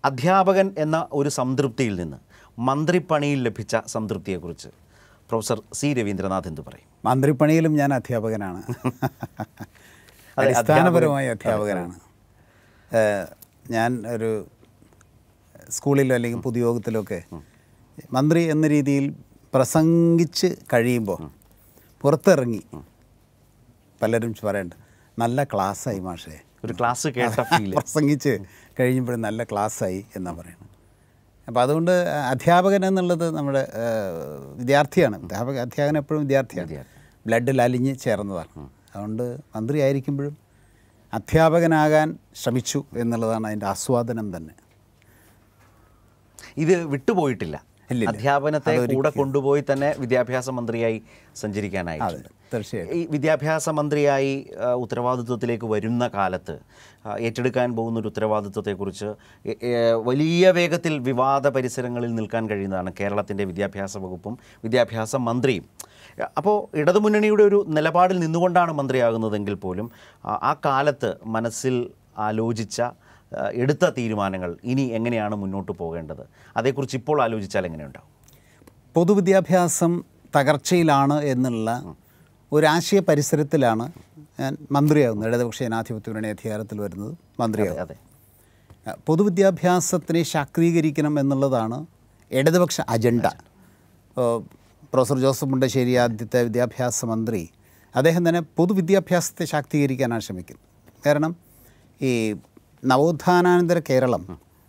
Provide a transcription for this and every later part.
അധ്യാപകൻ എന്ന ഒരു സംതൃപ്തിയിൽ നിന്ന് മന്ത്രിപ്പണിയിൽ ലഭിച്ച സംതൃപ്തിയെക്കുറിച്ച് പ്രൊഫസർ സി രവീന്ദ്രനാഥ് എന്ത് പറയും മന്ത്രിപ്പണിയിലും ഞാൻ അധ്യാപകനാണ് അടിസ്ഥാനപരമായ അധ്യാപകനാണ് ഏഹ്, ഞാൻ ഒരു സ്കൂളിലോ അല്ലെങ്കിൽ പൊതുയോഗത്തിലോ ഒക്കെ മന്ത്രി എന്ന രീതിയിൽ പ്രസംഗിച്ച് കഴിയുമ്പോൾ പുറത്തിറങ്ങി പലരും പറയുന്നുണ്ട് നല്ല ക്ലാസ്സായി മാഷേ ഒരു ക്ലാസ് കേട്ട ഫീൽ പ്രസംഗിച്ച് കഴിയുമ്പോഴും നല്ല ക്ലാസ്സായി എന്നാണ് പറയുന്നത് അപ്പോൾ അതുകൊണ്ട് അധ്യാപകൻ എന്നുള്ളത് നമ്മുടെ ആ, വിദ്യാർത്ഥിയാണ് അധ്യാപക അധ്യാപകൻ എപ്പോഴും വിദ്യാർത്ഥിയാണ് ബ്ലഡിൽ അലിഞ്ഞ് ചേർന്നതാണ് അതുകൊണ്ട് മന്ത്രി ആയിരിക്കുമ്പോഴും അധ്യാപകനാകാൻ ശ്രമിച്ചു എന്നുള്ളതാണ് അതിൻ്റെ ആസ്വാദനം തന്നെ ഇത് വിട്ടുപോയിട്ടില്ല ഇല്ലില്ല. അധ്യാപനത്തെ കൂടെ കൊണ്ടുപോയി തന്നെ വിദ്യാഭ്യാസ മന്ത്രിയായി സഞ്ചരിക്കാനായിട്ടുണ്ട് തീർച്ചയായിട്ടും ഈ വിദ്യാഭ്യാസ മന്ത്രിയായി ആ, ഉത്തരവാദിത്വത്തിലേക്ക് വരുന്ന കാലത്ത് ആ, ഏറ്റെടുക്കാൻ പോകുന്ന ഒരു ഉത്തരവാദിത്വത്തെക്കുറിച്ച് എ- എ- വലിയ വേഗത്തിൽ വിവാദ പരിസരങ്ങളിൽ നിൽക്കാൻ കഴിയുന്നതാണ് കേരളത്തിൻ്റെ വിദ്യാഭ്യാസ വകുപ്പും വിദ്യാഭ്യാസ മന്ത്രിയും അപ്പോൾ ഇടതുമുന്നണിയുടെ ഒരു നിലപാടിൽ നിന്നുകൊണ്ടാണ് മന്ത്രിയാകുന്നതെങ്കിൽ പോലും ആ, ആ കാലത്ത് മനസ്സിൽ ആലോചിച്ച ആ, എടുത്ത തീരുമാനങ്ങൾ ഇനി എങ്ങനെയാണ് മുന്നോട്ട് പോകേണ്ടത് അതേക്കുറിച്ച് ഇപ്പോൾ ആലോചിച്ചാൽ എങ്ങനെയുണ്ടാവും പൊതുവിദ്യാഭ്യാസം തകർച്ചയിലാണ് എന്നുള്ള ഒരാശയ പരിസരത്തിലാണ് ഞാൻ മന്ത്രിയാകുന്നത് ഇടതുപക്ഷ ജനാധിപത്യ മുന്നണി അധികാരത്തിൽ വരുന്നത് മന്ത്രിയാകുന്നത് അതെ അഹ് പൊതുവിദ്യാഭ്യാസത്തിനെ ശാക്തീകരിക്കണം എന്നുള്ളതാണ് ഇടതുപക്ഷ അജണ്ട ഏഹ് പ്രൊഫസർ ജോസഫ് മുണ്ടശ്ശേരി ആദ്യത്തെ വിദ്യാഭ്യാസ മന്ത്രി അദ്ദേഹം തന്നെ പൊതുവിദ്യാഭ്യാസത്തെ ശാക്തീകരിക്കാനാണ് ശ്രമിക്കുന്നത് കാരണം ഈ നവോത്ഥാനാനന്തര കേരളം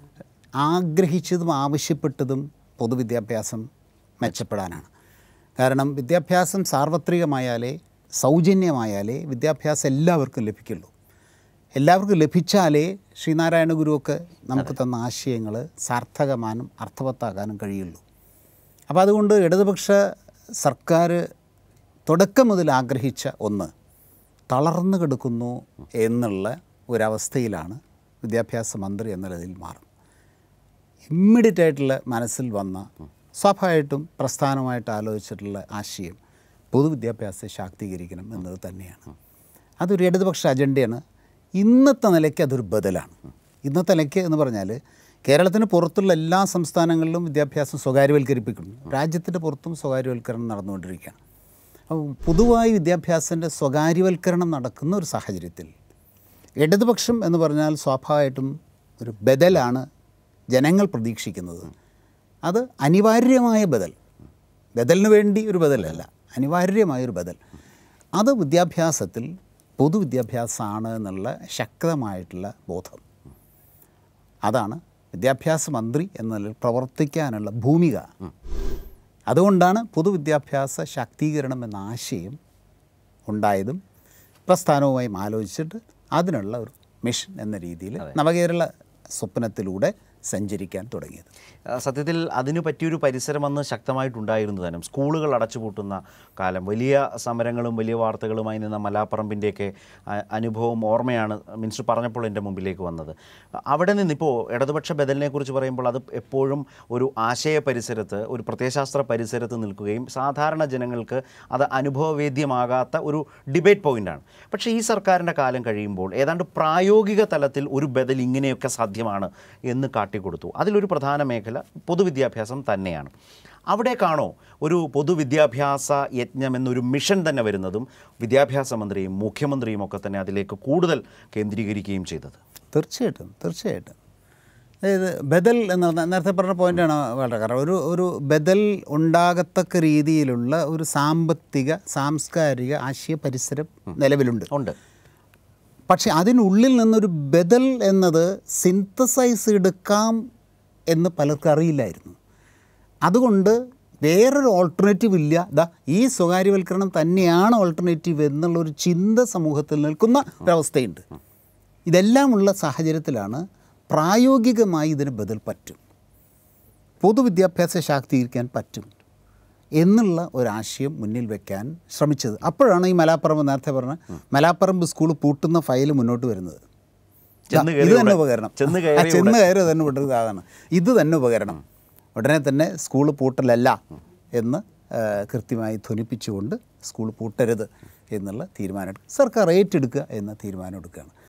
ആഗ്രഹിച്ചതും ആവശ്യപ്പെട്ടതും പൊതുവിദ്യാഭ്യാസം മെച്ചപ്പെടാനാണ് കാരണം വിദ്യാഭ്യാസം സാർവത്രികമായാലേ സൗജന്യമായാലേ വിദ്യാഭ്യാസം എല്ലാവർക്കും ലഭിക്കുള്ളൂ എല്ലാവർക്കും ലഭിച്ചാലേ ശ്രീനാരായണ ഗുരുവൊക്കെ നമുക്ക് തന്ന ആശയങ്ങൾ സാർത്ഥകമാനും അർത്ഥവത്താകാനും കഴിയുള്ളൂ അപ്പോൾ അതുകൊണ്ട് ഇടതുപക്ഷ സർക്കാർ തുടക്കം മുതൽ ആഗ്രഹിച്ച ഒന്ന് തളർന്നു കിടക്കുന്നു എന്നുള്ള ഒരവസ്ഥയിലാണ് വിദ്യാഭ്യാസ മന്ത്രി എന്നുള്ളതിൽ മാറും ഇമ്മീഡിയറ്റ് ആയിട്ടുള്ള മനസ്സിൽ വന്ന സ്വാഭാവികമായിട്ടും പ്രസ്ഥാനമായിട്ട് ആലോചിച്ചിട്ടുള്ള ആശയം പൊതുവിദ്യാഭ്യാസത്തെ ശാക്തീകരിക്കണം എന്നത് തന്നെയാണ് അതൊരു ഇടതുപക്ഷ അജണ്ടയാണ് ഇന്നത്തെ നിലയ്ക്ക് അതൊരു ബദലാണ് ഇന്നത്തെ നിലയ്ക്ക് എന്ന് പറഞ്ഞാൽ കേരളത്തിന് പുറത്തുള്ള എല്ലാ സംസ്ഥാനങ്ങളിലും വിദ്യാഭ്യാസം സ്വകാര്യവൽക്കരിപ്പിക്കുന്നു രാജ്യത്തിൻ്റെ പുറത്തും സ്വകാര്യവൽക്കരണം നടന്നുകൊണ്ടിരിക്കുകയാണ് അപ്പോൾ പൊതുവായി വിദ്യാഭ്യാസത്തിൻ്റെ സ്വകാര്യവൽക്കരണം നടക്കുന്ന ഒരു സാഹചര്യത്തിൽ ഇടതുപക്ഷം എന്ന് പറഞ്ഞാൽ സ്വാഭാവികമായിട്ടും ഒരു ബദലാണ് ജനങ്ങൾ പ്രതീക്ഷിക്കുന്നത് അത് അനിവാര്യമായ ബദൽ ബദലിന് വേണ്ടി ഒരു ബദലല്ല അനിവാര്യമായൊരു ബദൽ അത് വിദ്യാഭ്യാസത്തിൽ പൊതുവിദ്യാഭ്യാസമാണ് എന്നുള്ള ശക്തമായിട്ടുള്ള ബോധം അതാണ് വിദ്യാഭ്യാസ മന്ത്രി എന്ന നിലയിൽ പ്രവർത്തിക്കാനുള്ള ഭൂമിക അതുകൊണ്ടാണ് പൊതുവിദ്യാഭ്യാസ ശാക്തീകരണം എന്ന ആശയം ഉണ്ടായതും പ്രസ്ഥാനവുമായും ആലോചിച്ചിട്ട് അതിനുള്ള ഒരു മിഷൻ എന്ന രീതിയിൽ നവകേരള സ്വപ്നത്തിലൂടെ സഞ്ചരിക്കാൻ തുടങ്ങിയത് ആ, സത്യത്തിൽ അതിനു പറ്റിയൊരു പരിസരം അന്ന് ശക്തമായിട്ടുണ്ടായിരുന്നു തന്നെ സ്കൂളുകൾ അടച്ചുപൂട്ടുന്ന കാലം വലിയ സമരങ്ങളും വലിയ വാർത്തകളുമായി നിന്ന മലാപ്പറമ്പിൻ്റെയൊക്കെ ആ, അനുഭവം ഓർമ്മയാണ് മിനിസ്റ്റർ പറഞ്ഞപ്പോൾ എൻ്റെ മുമ്പിലേക്ക് വന്നത് അവിടെ നിന്നിപ്പോൾ ഇടതുപക്ഷ ബദലിനെ കുറിച്ച് പറയുമ്പോൾ അത് എപ്പോഴും ഒരു ആശയ പരിസരത്ത് ഒരു പ്രത്യയശാസ്ത്ര പരിസരത്ത് നിൽക്കുകയും സാധാരണ ജനങ്ങൾക്ക് അത് അനുഭവവേദ്യമാകാത്ത ഒരു ഡിബേറ്റ് പോയിൻ്റാണ് പക്ഷേ ഈ സർക്കാരിൻ്റെ കാലം കഴിയുമ്പോൾ ഏതാണ്ട് പ്രായോഗിക തലത്തിൽ ഒരു ബദൽ ഇങ്ങനെയൊക്കെ സാധ്യമാണ് എന്ന് കാട്ടിക്കൊടുത്തു അതിലൊരു പ്രധാന മേഖല പൊതുവിദ്യാഭ്യാസം തന്നെയാണ് അവിടേക്കാണോ ഒരു പൊതുവിദ്യാഭ്യാസ യജ്ഞം എന്നൊരു മിഷൻ തന്നെ വരുന്നതും വിദ്യാഭ്യാസ മന്ത്രിയും മുഖ്യമന്ത്രിയും ഒക്കെ തന്നെ അതിലേക്ക് കൂടുതൽ കേന്ദ്രീകരിക്കുകയും ചെയ്തത് തീർച്ചയായിട്ടും തീർച്ചയായിട്ടും അതായത് ബദൽ എന്ന് പറഞ്ഞാൽ നേരത്തെ പറഞ്ഞ പോയിൻ്റാണ് വളരെ കാരണം ഒരു ഒരു ബദൽ ഉണ്ടാകത്തക്ക രീതിയിലുള്ള ഒരു സാമ്പത്തിക സാംസ്കാരിക ആശയ പരിസരം നിലവിലുണ്ട് ഉണ്ട് പക്ഷെ അതിനുള്ളിൽ നിന്നൊരു ബദൽ എന്നത് സിന്തസൈസ് എടുക്കാം എന്ന് പലർക്കും അറിയില്ലായിരുന്നു അതുകൊണ്ട് വേറൊരു ഓൾട്ടർനേറ്റീവ് ഇല്ല ദാ ഈ സ്വകാര്യവൽക്കരണം തന്നെയാണ് ഓൾട്ടർനേറ്റീവ് എന്നുള്ളൊരു ചിന്ത സമൂഹത്തിൽ നിൽക്കുന്ന ഒരവസ്ഥയുണ്ട് ഇതെല്ലാമുള്ള സാഹചര്യത്തിലാണ് പ്രായോഗികമായി ഇതിന് ബദൽ പറ്റും പൊതുവിദ്യാഭ്യാസം ശാക്തീകരിക്കാൻ പറ്റും എന്നുള്ള ഒരാശയം മുന്നിൽ വെക്കാൻ ശ്രമിച്ചത് അപ്പോഴാണ് ഈ മലാപ്പറമ്പ് നേരത്തെ പറഞ്ഞ മലാപ്പറമ്പ് സ്കൂൾ പൂട്ടുന്ന ഫയൽ മുന്നോട്ട് വരുന്നത് ചെന്ന് ഇത് കയറിയ തന്നെ ഉടൻ- ഉപകരണം ചെന്ന് ആ, കയറിയ ചെന്ന് കയറി തന്നെ വിട്ടത് അതാണ് ഇത് തന്നെ ഉപകരണം ഉടനെ തന്നെ സ്കൂൾ പൂട്ടലല്ല എന്ന് ആ, കൃത്യമായി ധ്വനിപ്പിച്ചുകൊണ്ട് സ്കൂൾ പൂട്ടരുത് എന്നുള്ള തീരുമാനം എടുക്കുക സർക്കാർ ഏറ്റെടുക്കുക എന്ന തീരുമാനം എടുക്കുകയാണ്